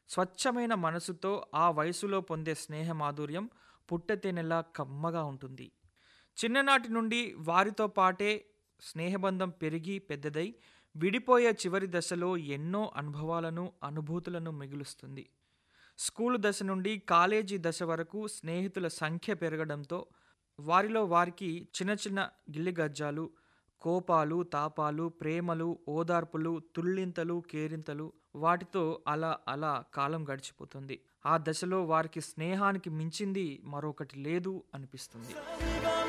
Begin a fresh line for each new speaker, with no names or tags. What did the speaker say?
స్వచ్ఛమైన మనసుతో ఆ వయసులో పొందే స్నేహ మాధుర్యం పుట్టతేనెలా కమ్మగా ఉంటుంది చిన్ననాటి నుండి వారితో పాటే స్నేహబంధం పెరిగి పెద్దదై విడిపోయే చివరి దశలో ఎన్నో అనుభవాలను అనుభూతులను మిగులుస్తుంది స్కూలు దశ నుండి కాలేజీ దశ వరకు స్నేహితుల సంఖ్య పెరగడంతో వారిలో వారికి చిన్న చిన్న గిల్లిగజ్జాలు కోపాలు తాపాలు ప్రేమలు ఓదార్పులు తుళ్ళింతలు కేరింతలు వాటితో అలా అలా కాలం గడిచిపోతుంది ఆ దశలో వారికి స్నేహానికి మించింది మరొకటి లేదు అనిపిస్తుంది